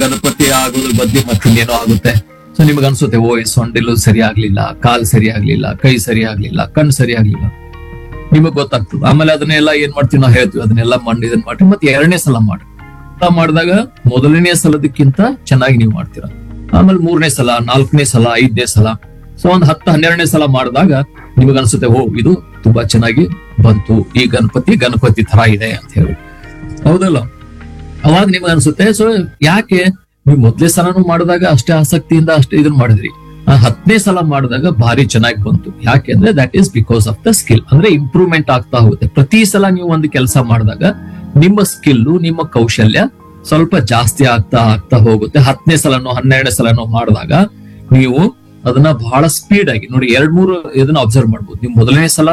ಗಣಪತಿ ಆಗೋದ್ರ ಬದ್ಲಿ ಮತ್ತಿನ್ನೇನೋ ಆಗುತ್ತೆ ಸೊ ನಿಮ್ಗೆ ಅನ್ಸುತ್ತೆ ಓ ಈ ಸೊಂಡಿಲು ಸರಿ ಆಗ್ಲಿಲ್ಲ ಕಾಲ್ ಸರಿ ಆಗ್ಲಿಲ್ಲ ಕೈ ಸರಿ ಆಗ್ಲಿಲ್ಲ ಕಣ್ ಸರಿ ಆಗ್ಲಿಲ್ಲ ನಿಮಗ್ ಗೊತ್ತಾಗ್ತದೆ ಆಮೇಲೆ ಅದನ್ನೆಲ್ಲ ಏನ್ ಮಾಡ್ತೀವಿ ನಾವು ಹೇಳ್ತೀವಿ ಅದನ್ನೆಲ್ಲ ಮಾಡಿ ಇದನ್ನ ಮಾಡಿ ಮತ್ತೆ ಎರಡನೇ ಸಲ ಮಾಡಿ ಸಲ ಮಾಡಿದಾಗ ಮೊದಲನೇ ಸಲದಕ್ಕಿಂತ ಚೆನ್ನಾಗಿ ನೀವು ಮಾಡ್ತೀರಾ ಆಮೇಲೆ ಮೂರನೇ ಸಲ ನಾಲ್ಕನೇ ಸಲ ಐದನೇ ಸಲ ಸೊ ಒಂದ್ ಹತ್ತು ಹನ್ನೆರಡನೇ ಸಲ ಮಾಡಿದಾಗ ನಿಮಗ್ ಅನ್ಸುತ್ತೆ ಓ ಇದು ತುಂಬಾ ಚೆನ್ನಾಗಿ ಬಂತು ಈ ಗಣಪತಿ ಗಣಪತಿ ತರ ಇದೆ ಅಂತ ಹೇಳಿ ಹೌದಲ್ಲ ಅವಾಗ ನಿಮ್ಗೆ ಅನ್ಸುತ್ತೆ ಸೊ ಯಾಕೆ ನೀವು ಮೊದ್ಲೇ ಸಲನು ಮಾಡಿದಾಗ ಅಷ್ಟೇ ಆಸಕ್ತಿಯಿಂದ ಅಷ್ಟೇ ಇದನ್ನ ಮಾಡಿದ್ರಿ ಆ ಹತ್ತನೇ ಸಲ ಮಾಡಿದಾಗ ಭಾರಿ ಚೆನ್ನಾಗಿ ಬಂತು ಯಾಕೆಂದ್ರೆ that is because of the skill ಅಂದ್ರೆ ಇಂಪ್ರೂವ್ಮೆಂಟ್ ಆಗ್ತಾ ಹೋಗುತ್ತೆ ಪ್ರತಿ ಸಲ ನೀವು ಒಂದು ಕೆಲಸ ಮಾಡಿದಾಗ ನಿಮ್ಮ ಸ್ಕಿಲ್ಲು ನಿಮ್ಮ ಕೌಶಲ್ಯ ಸ್ವಲ್ಪ ಜಾಸ್ತಿ ಆಗ್ತಾ ಆಗ್ತಾ ಹೋಗುತ್ತೆ ಹತ್ತನೇ ಸಲನೋ ಹನ್ನೆರಡನೇ ಸಲನೋ ಮಾಡಿದಾಗ ನೀವು ಅದನ್ನ ಬಹಳ ಸ್ಪೀಡ್ ಆಗಿ ನೋಡಿ ಎರಡ್ ಮೂರು ಇದನ್ನ ಅಬ್ಸರ್ವ್ ಮಾಡ್ಬೋದು ನೀವು ಮೊದಲನೇ ಸಲ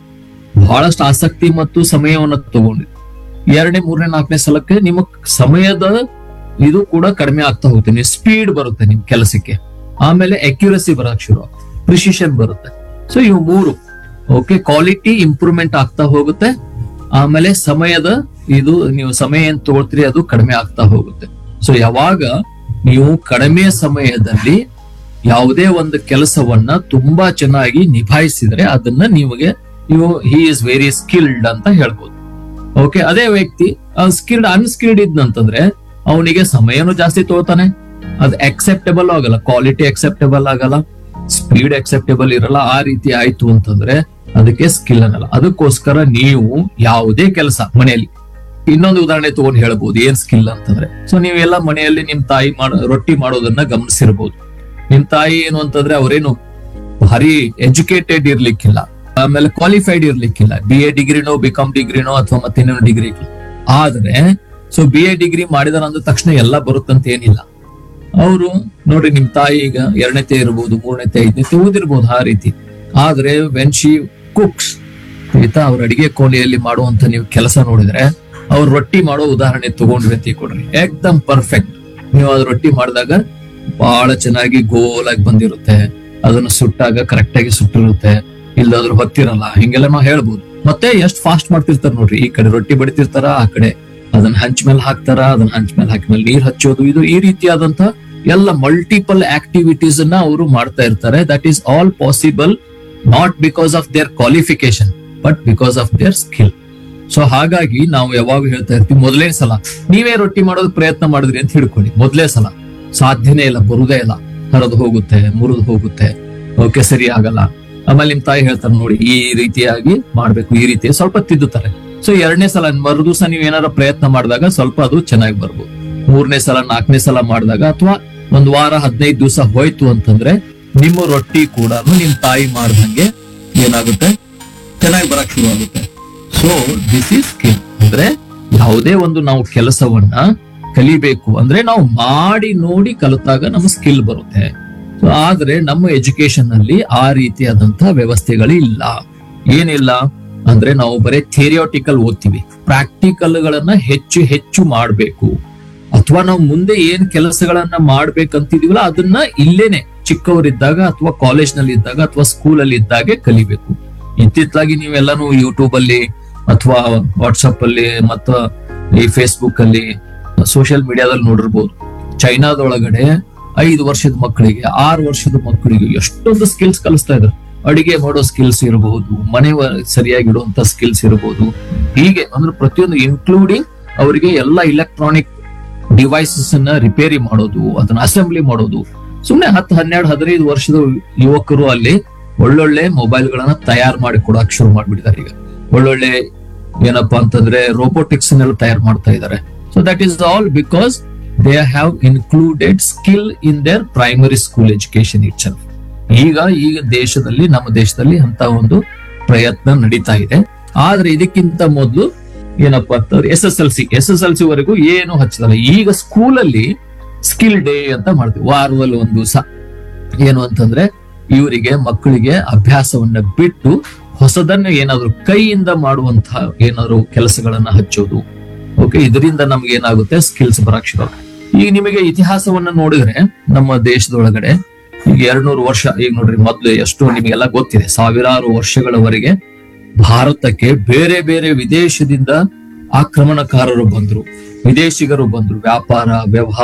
ಬಹಳಷ್ಟು ಆಸಕ್ತಿ ಮತ್ತು ಸಮಯವನ್ನು ತಗೊಂಡ್ರಿ ಎರಡನೇ ಮೂರನೇ ನಾಲ್ಕನೇ ಸಲಕ್ಕೆ ನಿಮ್ಮ ಸಮಯದ ಇದು ಕೂಡ ಕಡಿಮೆ ಆಗ್ತಾ ಹೋಗುತ್ತೆ ನೀವು ಸ್ಪೀಡ್ ಬರುತ್ತೆ ನಿಮ್ ಕೆಲಸಕ್ಕೆ ಆಮೇಲೆ ಅಕ್ಯುರಸಿ ಬರಕ್ ಶುರು ಪ್ರಿಸಿಷನ್ ಬರುತ್ತೆ ಸೊ ಇವು ಮೂರು ಓಕೆ ಕ್ವಾಲಿಟಿ ಇಂಪ್ರೂವ್ಮೆಂಟ್ ಆಗ್ತಾ ಹೋಗುತ್ತೆ ಆಮೇಲೆ ಸಮಯದ ಇದು ನೀವು ಸಮಯ ಏನ್ ತಗೊಳ್ತೀರಿ ಅದು ಕಡಿಮೆ ಆಗ್ತಾ ಹೋಗುತ್ತೆ ಸೊ ಯಾವಾಗ ನೀವು ಕಡಿಮೆ ಸಮಯದಲ್ಲಿ ಯಾವುದೇ ಒಂದು ಕೆಲಸವನ್ನ ತುಂಬಾ ಚೆನ್ನಾಗಿ ನಿಭಾಯಿಸಿದ್ರೆ ಅದನ್ನ ನಿಮಗೆ ನೀವು ಹಿ ಇಸ್ ವೆರಿ ಸ್ಕಿಲ್ಡ್ ಅಂತ ಹೇಳ್ಬೋದು ಓಕೆ ಅದೇ ವ್ಯಕ್ತಿ ಸ್ಕಿಲ್ಡ್ ಅನ್ಸ್ಕಿಲ್ಡ್ ಇದ್ನಂತಂದ್ರೆ ಅವನಿಗೆ ಸಮಯನೂ ಜಾಸ್ತಿ ತಗೋತಾನೆ ಅದು ಅಕ್ಸೆಪ್ಟಬಲ್ ಆಗಲ್ಲ ಕ್ವಾಲಿಟಿ ಅಕ್ಸೆಪ್ಟಬಲ್ ಆಗಲ್ಲ ಸ್ಪೀಡ್ ಅಕ್ಸೆಪ್ಟಬಲ್ ಇರಲ್ಲ ಆ ರೀತಿ ಆಯ್ತು ಅಂತಂದ್ರೆ ಅದಕ್ಕೆ ಸ್ಕಿಲ್ ಅನ್ನಲ್ಲ ಅದಕ್ಕೋಸ್ಕರ ನೀವು ಯಾವುದೇ ಕೆಲಸ ಮನೆಯಲ್ಲಿ ಇನ್ನೊಂದು ಉದಾಹರಣೆ ತಗೊಂಡು ಹೇಳ್ಬೋದು ಏನ್ ಸ್ಕಿಲ್ ಅಂತಂದ್ರೆ ಸೊ ನೀವೆಲ್ಲ ಮನೆಯಲ್ಲಿ ನಿಮ್ ತಾಯಿ ಮಾಡೋ ರೊಟ್ಟಿ ಮಾಡೋದನ್ನ ಗಮನಿಸಿರ್ಬೋದು ನಿಮ್ ತಾಯಿ ಏನು ಅಂತಂದ್ರೆ ಅವರೇನು ಭಾರಿ ಎಜುಕೇಟೆಡ್ ಇರ್ಲಿಕ್ಕಿಲ್ಲ ಆಮೇಲೆ ಕ್ವಾಲಿಫೈಡ್ ಇರ್ಲಿಕ್ಕಿಲ್ಲ ಬಿ ಎ ಡಿಗ್ರಿನೋ ಬಿ ಕಾಮ್ ಡಿಗ್ರಿನೋ ಅಥವಾ ಮತ್ತಿನ್ನೇನೋ ಡಿಗ್ರಿ ಆದ್ರೆ ಸೊ ಬಿ ಎ ಡಿಗ್ರಿ ಮಾಡಿದಾರ ಅಂದ ತಕ್ಷಣ ಎಲ್ಲ ಬರುತ್ತಂತ ಏನಿಲ್ಲ ಅವರು ನೋಡ್ರಿ ನಿಮ್ ತಾಯಿ ಈಗ ಎರಡನೇತೆ ಇರ್ಬೋದು ಮೂರನೇತೆ ಐದನೇತೆ ಓದಿರ್ಬೋದು ಆ ರೀತಿ ಆದ್ರೆ ವೆನ್ ಶಿ ಕುಕ್ಸ್ ಆಯ್ತಾ ಅವ್ರ ಅಡಿಗೆ ಕೋಣೆಯಲ್ಲಿ ಮಾಡುವಂತ ನೀವು ಕೆಲಸ ನೋಡಿದ್ರೆ ಅವ್ರ ರೊಟ್ಟಿ ಮಾಡೋ ಉದಾಹರಣೆ ತಗೊಂಡ್ರಿ ಅಂತ ಕೊಡ್ರಿ ಏಕ್ದಮ್ ಪರ್ಫೆಕ್ಟ್ ನೀವು ಅದ್ ರೊಟ್ಟಿ ಮಾಡಿದಾಗ ಬಹಳ ಚೆನ್ನಾಗಿ ಗೋಲಾಗಿ ಬಂದಿರುತ್ತೆ ಅದನ್ನ ಸುಟ್ಟಾಗ ಕರೆಕ್ಟ್ ಆಗಿ ಸುಟ್ಟಿರುತ್ತೆ ಇಲ್ಲಾದ್ರೂ ಹೊತ್ತಿರಲ್ಲ ಹಿಂಗೆಲ್ಲ ನಾವು ಹೇಳ್ಬೋದು ಮತ್ತೆ ಎಷ್ಟ್ ಫಾಸ್ಟ್ ಮಾಡ್ತಿರ್ತಾರ ನೋಡ್ರಿ ಈ ಕಡೆ ರೊಟ್ಟಿ ಬಡಿತಿರ್ತಾರ ಆ ಕಡೆ ಅದನ್ನ ಹಂಚ್ ಮೇಲೆ ಹಾಕ್ತಾರ ಅದನ್ನ ಹಂಚ್ ಮೇಲೆ ಹಾಕಿದ್ಮೇಲೆ ನೀರ್ ಹಚ್ಚೋದು ಇದು ಈ ರೀತಿಯಾದಂತ ಎಲ್ಲ ಮಲ್ಟಿಪಲ್ ಆಕ್ಟಿವಿಟೀಸ್ ಅನ್ನ ಅವರು ಮಾಡ್ತಾ ಇರ್ತಾರೆ that is all possible not because of their qualification but because of their skill so ಹಾಗಾಗಿ ನಾವು ಯಾವಾಗ ಹೇಳ್ತಾ ಇರ್ತೀವಿ ಮೊದಲೇ ಸಲ ನೀವೇ ರೊಟ್ಟಿ ಮಾಡೋದು ಪ್ರಯತ್ನ ಮಾಡಿದ್ರಿ ಅಂತ ಹಿಡ್ಕೊಳ್ಳಿ ಮೊದಲೇ ಸಲ ಸಾಧ್ಯನೇ ಇಲ್ಲ ಬರುದೇ ಇಲ್ಲ ಹರಿದು ಹೋಗುತ್ತೆ ಮುರಿದು ಹೋಗುತ್ತೆ ಓಕೆ ಸರಿ ಆಗಲ್ಲ ಆಮೇಲೆ ನಿಮ್ ತಾಯಿ ಹೇಳ್ತಾರೆ ನೋಡಿ ಈ ರೀತಿಯಾಗಿ ಮಾಡ್ಬೇಕು ಈ ರೀತಿ ಸ್ವಲ್ಪ ತಿದ್ದುತ್ತಾರೆ ಸೊ ಎರಡನೇ ಸಲ ಮರು ದಿವಸ ನೀವು ಏನಾರ ಪ್ರಯತ್ನ ಮಾಡಿದಾಗ ಸ್ವಲ್ಪ ಅದು ಚೆನ್ನಾಗಿ ಬರ್ಬೋದು ಮೂರನೇ ಸಲ ನಾಲ್ಕನೇ ಸಲ ಮಾಡಿದಾಗ ಅಥವಾ ಒಂದ್ ವಾರ ಹದಿನೈದು ದಿವಸ ಹೋಯ್ತು ಅಂತಂದ್ರೆ ನಿಮ್ಮ ರೊಟ್ಟಿ ಕೂಡ ನಿಮ್ ತಾಯಿ ಮಾಡ್ದಂಗೆ ಏನಾಗುತ್ತೆ ಚೆನ್ನಾಗಿ ಬರಕ್ ಶುರು ಆಗುತ್ತೆ ಸೊ ದಿಸ್ ಈಸ್ ಸ್ಕಿಲ್ ಅಂದ್ರೆ ಯಾವುದೇ ಒಂದು ನಾವು ಕೆಲಸವನ್ನ ಕಲಿಬೇಕು ಅಂದ್ರೆ ನಾವು ಮಾಡಿ ನೋಡಿ ಕಲಿತಾಗ ನಮ್ಮ ಸ್ಕಿಲ್ ಬರುತ್ತೆ So, ಆದ್ರೆ ನಮ್ಮ ಎಜುಕೇಶನ್ ಅಲ್ಲಿ ಆ ರೀತಿಯಾದಂತಹ ವ್ಯವಸ್ಥೆಗಳು ಇಲ್ಲ ಏನಿಲ್ಲ ಅಂದ್ರೆ ನಾವು ಬರೀ ಥಿಯರಿಯಾಟಿಕಲ್ ಓದ್ತೀವಿ ಪ್ರಾಕ್ಟಿಕಲ್ ಗಳನ್ನ ಹೆಚ್ಚು ಹೆಚ್ಚು ಮಾಡ್ಬೇಕು ಅಥವಾ ನಾವು ಮುಂದೆ ಏನ್ ಕೆಲಸಗಳನ್ನ ಮಾಡ್ಬೇಕಂತಿದೀವಲ್ಲ ಅದನ್ನ ಇಲ್ಲೇನೆ ಚಿಕ್ಕವರಿದ್ದಾಗ ಅಥವಾ ಕಾಲೇಜ್ ನಲ್ಲಿ ಇದ್ದಾಗ ಅಥವಾ ಸ್ಕೂಲ್ ಅಲ್ಲಿ ಇದ್ದಾಗೆ ಕಲಿಬೇಕು ಇತ್ತಿತ್ತಲಾಗಿ ನೀವೆಲ್ಲಾನು ಯೂಟ್ಯೂಬ್ ಅಲ್ಲಿ ಅಥವಾ ವಾಟ್ಸಪ್ ಅಲ್ಲಿ ಮತ್ತ ಈ ಫೇಸ್ಬುಕ್ ಅಲ್ಲಿ ಸೋಷಿಯಲ್ ಮೀಡಿಯಾದಲ್ಲಿ ನೋಡಿರ್ಬೋದು ಚೈನಾದೊಳಗಡೆ ಐದು ವರ್ಷದ ಮಕ್ಕಳಿಗೆ ಆರು ವರ್ಷದ ಮಕ್ಕಳಿಗೆ ಎಷ್ಟೊಂದು ಸ್ಕಿಲ್ಸ್ ಕಲಿಸ್ತಾ ಇದ್ದಾರೆ ಅಡಿಗೆ ಮಾಡೋ ಸ್ಕಿಲ್ಸ್ ಇರಬಹುದು ಮನೆ ವ- ಸರಿಯಾಗಿ ಇಡುವಂತ ಸ್ಕಿಲ್ಸ್ ಇರಬಹುದು ಹೀಗೆ ಅಂದ್ರೆ ಪ್ರತಿಯೊಂದು ಇನ್ಕ್ಲೂಡಿಂಗ್ ಅವರಿಗೆ ಎಲ್ಲ ಇಲೆಕ್ಟ್ರಾನಿಕ್ ಡಿವೈಸಸ್ ಅನ್ನ ರಿಪೇರಿ ಮಾಡೋದು ಅದನ್ನ ಅಸೆಂಬ್ಲಿ ಮಾಡೋದು ಸುಮ್ನೆ ಹತ್ತು ಹನ್ನೆರಡು ಹದಿನೈದು ವರ್ಷದ ಯುವಕರು ಅಲ್ಲಿ ಒಳ್ಳೊಳ್ಳೆ ಮೊಬೈಲ್ ಗಳನ್ನ ತಯಾರು ಮಾಡಿ ಕೊಡಕ್ ಶುರು ಮಾಡ್ಬಿಟ್ಟಿದ್ದಾರೆ ಈಗ ಒಳ್ಳೊಳ್ಳೆ ಏನಪ್ಪಾ ಅಂತಂದ್ರೆ ರೋಬೋಟಿಕ್ಸ್ ನೆಲ್ಲ ತಯಾರು ಮಾಡ್ತಾ ಇದ್ದಾರೆ so that is all because they have included skill in their primary school education it ಈಗ ಈಗ ದೇಶದಲ್ಲಿ ನಮ್ಮ ದೇಶದಲ್ಲಿ ಅಂತ ಒಂದು ಪ್ರಯತ್ನ ನಡೀತಾ ಇದೆ ಆದ್ರೆ ಇದಕ್ಕಿಂತ ಮೊದಲು ಏನಪ್ಪಾ ಅಂತಂದ್ರೆ S S L C S S L C ವರೆಗೂ ಏನು ಹಚ್ಚದಲ್ಲ ಈಗ ಸ್ಕೂಲಲ್ಲಿ ಸ್ಕಿಲ್ ಡೇ ಅಂತ ಮಾಡ್ತೀವಿ ವಾರದಲ್ಲಿ ಒಂದು ದಿವಸ ಏನು ಅಂತಂದ್ರೆ ಇವರಿಗೆ ಮಕ್ಕಳಿಗೆ ಅಭ್ಯಾಸವನ್ನ ಬಿಟ್ಟು ಹೊಸದನ್ನ ಏನಾದ್ರು ಕೈಯಿಂದ ಮಾಡುವಂತಹ ಏನಾದ್ರು ಕೆಲಸಗಳನ್ನ ಹಚ್ಚೋದು ಓಕೆ ಇದರಿಂದ ನಮ್ಗೆ ಏನಾಗುತ್ತೆ ಸ್ಕಿಲ್ಸ್ ಬರಕ್ ಶುರು ಆಗುತ್ತೆ. ಈಗ ನಿಮಗೆ ಇತಿಹಾಸವನ್ನ ನೋಡಿದ್ರೆ ನಮ್ಮ ದೇಶದೊಳಗಡೆ ಈಗ ಎರಡ್ನೂರು ವರ್ಷ ಈಗ ನೋಡ್ರಿ ಮೊದ್ಲು ಎಷ್ಟು ನಿಮಗೆಲ್ಲ ಗೊತ್ತಿದೆ ಸಾವಿರಾರು ವರ್ಷಗಳವರೆಗೆ ಭಾರತಕ್ಕೆ ಬೇರೆ ಬೇರೆ ವಿದೇಶದಿಂದ ಆಕ್ರಮಣಕಾರರು ಬಂದ್ರು ವಿದೇಶಿಗರು ಬಂದ್ರು ವ್ಯಾಪಾರ ವ್ಯವಹಾರ